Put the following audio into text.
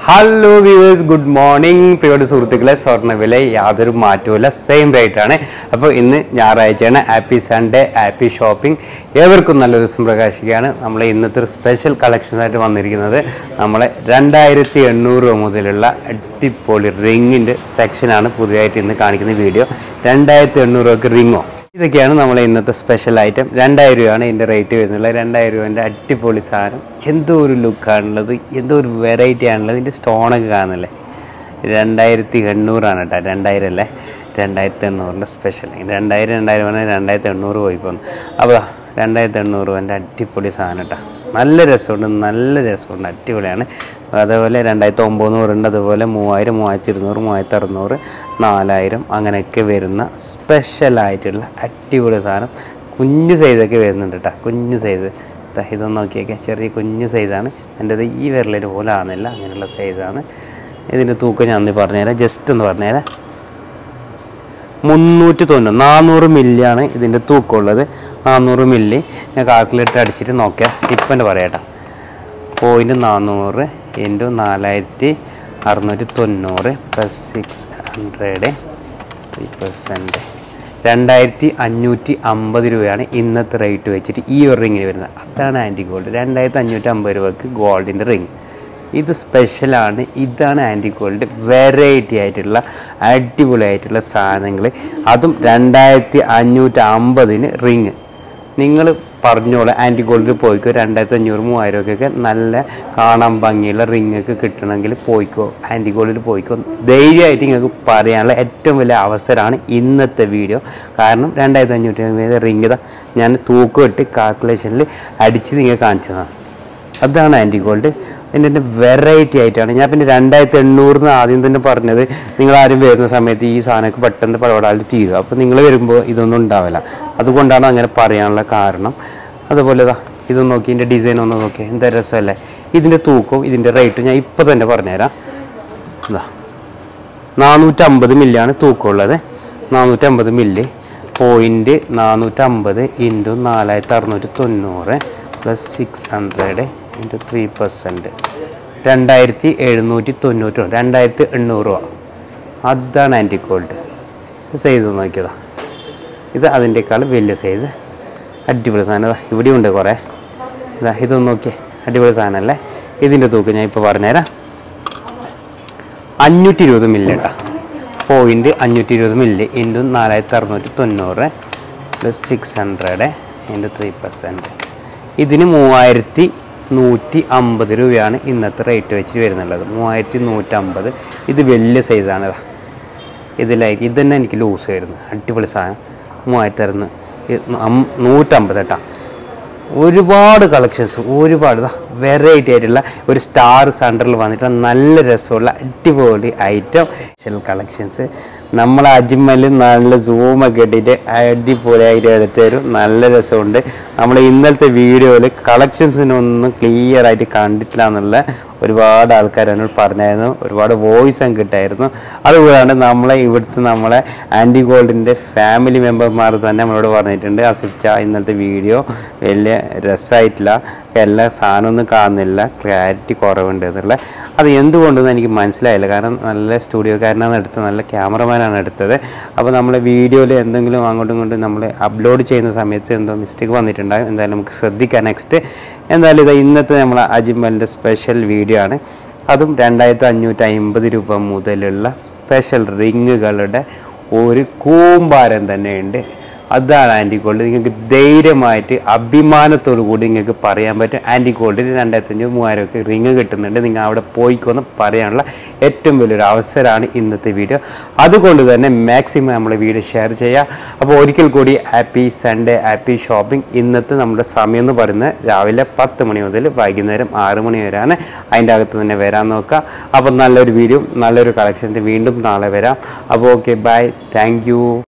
hello viewers good morning പ്രിയോട് സുഹൃത്തുക്കളെ സ്വർണ്ണവില യാതൊരു മാറ്റവുമില്ല സെയിം റേറ്റ് ആണ് അപ്പോൾ ഇന്ന് ഞായറാഴ്ചയാണ് ഹാപ്പി സൺഡേ ഹാപ്പി ഷോപ്പിംഗ് ഏവർക്കും നല്ലൊരു ദിവസം പ്രകാശിക്കുകയാണ് നമ്മൾ ഇന്നത്തെ ഒരു സ്പെഷ്യൽ കളക്ഷൻസായിട്ട് വന്നിരിക്കുന്നത് നമ്മളെ രണ്ടായിരത്തി എണ്ണൂറ് രൂപ മുതലുള്ള അടിപൊളി റിങ്ങിൻ്റെ സെക്ഷനാണ് പുതിയതായിട്ട് ഇന്ന് കാണിക്കുന്ന വീഡിയോ രണ്ടായിരത്തി എണ്ണൂറ് രൂപയ്ക്ക് റിങ്ങോ ഇതൊക്കെയാണ് നമ്മളെ ഇന്നത്തെ സ്പെഷ്യൽ ഐറ്റം രണ്ടായിരം രൂപയാണ് ഇതിൻ്റെ റേറ്റ് വരുന്നത് രണ്ടായിരം രൂപേൻ്റെ അടിപൊളി സാധനം എന്തോ ഒരു ലുക്കാണുള്ളത് എന്തോ ഒരു വെറൈറ്റി ആണുള്ളത് ഇതിൻ്റെ സ്റ്റോണൊക്കെ കാണുന്നില്ലേ രണ്ടായിരത്തി എണ്ണൂറാണ് കേട്ടോ രണ്ടായിരം അല്ലേ രണ്ടായിരത്തി എണ്ണൂറിൻ്റെ സ്പെഷ്യൽ രണ്ടായിരം രണ്ടായിരം പറഞ്ഞാൽ രണ്ടായിരത്തി എണ്ണൂറ് പോയി പോന്നു അപ്പോൾ രണ്ടായിരത്തി എണ്ണൂറ് രൂപേൻ്റെ അടിപൊളി സാധനം കേട്ടോ നല്ല രസമുണ്ട് നല്ല രസമുണ്ട് അടിപൊളിയാണ് അതേപോലെ രണ്ടായിരത്തി ഒമ്പത് അതുപോലെ മൂവായിരം മൂവായിരത്തി ഇരുന്നൂറ് മൂവായിരത്തി അറുന്നൂറ് നാലായിരം അങ്ങനെയൊക്കെ വരുന്ന സ്പെഷ്യലായിട്ടുള്ള അടിപൊളി സാധനം കുഞ്ഞു സൈസൊക്കെ വരുന്നുണ്ട് കേട്ടോ കുഞ്ഞു സൈസ് ദാ ഇതൊന്ന് നോക്കിയൊക്കെ ചെറിയ കുഞ്ഞു സൈസാണ് എൻ്റെത് ഈ വിരലിന് പോലെ ആകുന്നില്ല അങ്ങനെയുള്ള സൈസാണ് ഇതിൻ്റെ തൂക്കം ഞാൻ ഒന്ന് പറഞ്ഞുതരാം ജസ്റ്റ് ഒന്ന് പറഞ്ഞുതരാം മുന്നൂറ്റി തൊണ്ണൂറ് നാനൂറ് മില്ലിയാണ് ഇതിൻ്റെ തൂക്കമുള്ളത് നാനൂറ് മില്ലി ഞാൻ കാൽക്കുലേറ്റർ അടിച്ചിട്ട് നോക്കിയാൽ ടിപ്പൻ്റെ പറയാട്ടോ പോയിൻറ്റ് നാനൂറ് ഇൻറ്റു നാലായിരത്തി അറുന്നൂറ്റി തൊണ്ണൂറ് plus six hundred three percent രണ്ടായിരത്തി അഞ്ഞൂറ്റി അമ്പത് രൂപയാണ് ഇന്നത്തെ റേറ്റ് വെച്ചിട്ട് ഈ ഒരു റിങ്ങിന് വരുന്നത് അതാണ് ആൻറ്റി ഗോൾഡ് രണ്ടായിരത്തി അഞ്ഞൂറ്റി അമ്പത് രൂപയ്ക്ക് ഗോൾഡിൻ്റെ റിങ് ഇത് സ്പെഷ്യലാണ് ഇതാണ് ആൻറ്റി ഗോൾഡ് വെറൈറ്റി ആയിട്ടുള്ള അടിപൊളിയായിട്ടുള്ള സാധനങ്ങൾ അതും രണ്ടായിരത്തി അഞ്ഞൂറ്റി അമ്പതിന് റിങ് നിങ്ങൾ പറഞ്ഞോളൂ ആൻറ്റി ഗോൾഡിൽ പോയിക്കോ രണ്ടായിരത്തി അഞ്ഞൂറ് മൂവായിരം ഒക്കെ നല്ല കാണാൻ ഭംഗിയുള്ള റിങ് ഒക്കെ കിട്ടണമെങ്കിൽ പോയിക്കോ ആൻറ്റി ഗോൾഡിൽ പോയിക്കോ ധൈര്യമായിട്ട് നിങ്ങൾക്ക് പറയാനുള്ള ഏറ്റവും വലിയ അവസരമാണ് ഇന്നത്തെ വീഡിയോ കാരണം രണ്ടായിരത്തി അഞ്ഞൂറ്റി അമ്പത് റിങ് ഇതാ ഞാൻ തൂക്കം ഇട്ട് കാൽക്കുലേഷനിൽ അടിച്ച് നിങ്ങൾ കാണിച്ചതാണ് അതാണ് ആൻറ്റി ഗോൾഡ് ഇതിൻ്റെ വെറൈറ്റി ആയിട്ടാണ് ഞാൻ പിന്നെ രണ്ടായിരത്തി എണ്ണൂറിന് ആദ്യം തന്നെ പറഞ്ഞത് നിങ്ങൾ ആരും വരുന്ന സമയത്ത് ഈ സാധനമൊക്കെ പെട്ടെന്ന് പടപടാലിൽ തീരും അപ്പോൾ നിങ്ങൾ വരുമ്പോൾ ഇതൊന്നും ഉണ്ടാവില്ല അതുകൊണ്ടാണ് അങ്ങനെ പറയാനുള്ള കാരണം അതുപോലെ ഇതാ ഇത് നോക്കി ഇതിൻ്റെ ഡിസൈൻ ഒന്ന് നോക്കി എന്താ രസമല്ലേ ഇതിൻ്റെ തൂക്കവും ഇതിൻ്റെ റേറ്റും ഞാൻ ഇപ്പോൾ തന്നെ പറഞ്ഞുതരാം ഇതാ നാനൂറ്റമ്പത് മില്ലിയാണ് തൂക്കമുള്ളത് നാനൂറ്റമ്പത് മില്ലി പോയിൻറ്റ് നാനൂറ്റമ്പത് ഇൻറ്റു നാലായിരത്തി അറുന്നൂറ്റി തൊണ്ണൂറ് plus six hundred into three percent രണ്ടായിരത്തി എഴുന്നൂറ്റി തൊണ്ണൂറ്റി രണ്ട് രണ്ടായിരത്തി എണ്ണൂറ് രൂപ അതാണ് ആൻറ്റി ഗോൾഡ് സൈസ് നോക്കിയതാ ഇത് അതിൻ്റെക്കാൾ വലിയ സൈസ് അടിപൊളി സാധനം ഇതാ ഇവിടെയും ഉണ്ട് കുറേ ഇതാ ഇതൊന്ന് നോക്കിയേ അടിപൊളി സാധനമല്ലേ ഇതിൻ്റെ തൂക്കം ഞാൻ ഇപ്പോൾ പറഞ്ഞുതരാം അഞ്ഞൂറ്റി ഇരുപത് മില്ലി കേട്ടോ പോയിൻറ്റ് അഞ്ഞൂറ്റി ഇരുപത് മില്ലി ഇൻറ്റു നാലായിരത്തി അറുന്നൂറ്റി തൊണ്ണൂറ് plus six hundred into three percent ഇതിന് മൂവായിരത്തി നൂറ്റി അമ്പത് രൂപയാണ് ഇന്നത്തെ റേറ്റ് വെച്ചിട്ട് വരുന്നുള്ളത് മൂവായിരത്തി നൂറ്റമ്പത് ഇത് വലിയ സൈസാണ് ഇതാ ഇതിലേക്ക് ഇത് തന്നെ എനിക്ക് ലൂസ് വരുന്നത് അടിപൊളി സാധനം മൂവായിരത്തി അറുന്ന് നൂറ്റമ്പത് കേട്ടോ ഒരുപാട് കളക്ഷൻസ് ഒരുപാട് വെറൈറ്റി ആയിട്ടുള്ള ഒരു സ്റ്റാർ സെൻറ്ററിൽ വന്നിട്ട് നല്ല രസമുള്ള അടിപൊളി ഐറ്റം സ്പെഷ്യൽ കളക്ഷൻസ് നമ്മൾ അജ്മൽ നല്ല സൂമൊക്കെ ഇട്ടിട്ട് അടിപൊളിയായിട്ട് എടുത്ത് തരും നല്ല രസമുണ്ട് നമ്മൾ ഇന്നലത്തെ വീഡിയോയിൽ കളക്ഷൻസിനൊന്നും ക്ലിയർ ആയിട്ട് കണ്ടിട്ടില്ല എന്നുള്ള ഒരുപാട് ആൾക്കാർ എന്നോട് പറഞ്ഞായിരുന്നു ഒരുപാട് വോയിസ് അങ്ങ് കിട്ടായിരുന്നു അതുകൂടാണ്ട് നമ്മളെ ഇവിടുത്തെ നമ്മളെ ആൻറ്റി ഗോൾഡിൻ്റെ ഫാമിലി മെമ്പർമാർ തന്നെ നമ്മളോട് പറഞ്ഞിട്ടുണ്ട് അസിഫ്റ്റ ഇന്നത്തെ വീഡിയോ വലിയ രസമായിട്ടില്ല എല്ലാ സാധനമൊന്നും കാണുന്നില്ല ക്ലാരിറ്റി കുറവുണ്ട് എന്നുള്ള അത് എന്തുകൊണ്ടെന്ന് എനിക്ക് മനസ്സിലായില്ല കാരണം നല്ല സ്റ്റുഡിയോക്കാരനാണ് എടുത്തത് നല്ല ക്യാമറമാനാണ് എടുത്തത് അപ്പോൾ നമ്മൾ വീഡിയോയിൽ എന്തെങ്കിലും അങ്ങോട്ടും ഇങ്ങോട്ടും നമ്മൾ അപ്ലോഡ് ചെയ്യുന്ന സമയത്ത് എന്തോ മിസ്റ്റേക്ക് വന്നിട്ടുണ്ടാകും എന്തായാലും നമുക്ക് ശ്രദ്ധിക്കാം നെക്സ്റ്റ് എന്തായാലും ഇത് ഇന്നത്തെ നമ്മൾ അജിമലിൻ്റെ സ്പെഷ്യൽ വീഡിയോ ആണ് അതും രണ്ടായിരത്തി അഞ്ഞൂറ്റി അമ്പത് രൂപ മുതലുള്ള സ്പെഷ്യൽ റിങ്ങുകളുടെ ഒരു കൂമ്പാരം തന്നെയുണ്ട് അതാണ് ആൻറ്റി ഗോൾഡ് നിങ്ങൾക്ക് ധൈര്യമായിട്ട് അഭിമാനത്തോടു കൂടി നിങ്ങൾക്ക് പറയാൻ പറ്റും ആൻറ്റി ഗോൾഡിന് രണ്ടായിരത്തി അഞ്ഞൂറ് മൂവായിരം ഒക്കെ റിങ് കിട്ടുന്നുണ്ട് നിങ്ങൾ അവിടെ പോയിക്കൊന്ന് പറയാനുള്ള ഏറ്റവും വലിയൊരു അവസരമാണ് ഇന്നത്തെ വീഡിയോ അതുകൊണ്ട് തന്നെ മാക്സിമം നമ്മൾ വീഡിയോ ഷെയർ ചെയ്യുക അപ്പോൾ ഒരിക്കൽ കൂടി ഹാപ്പി സൺഡേ ഹാപ്പി ഷോപ്പിംഗ് ഇന്നത്തെ നമ്മുടെ സമയം എന്ന് പറയുന്നത് രാവിലെ പത്ത് മണി മുതൽ വൈകുന്നേരം ആറ് മണി വരെയാണ് അതിൻ്റെ അകത്ത് തന്നെ വരാൻ നോക്കുക അപ്പോൾ നല്ലൊരു വീഡിയോ നല്ലൊരു കളക്ഷൻ്റെ വീണ്ടും നാളെ വരാം അപ്പോൾ ഓക്കെ ബൈ താങ്ക്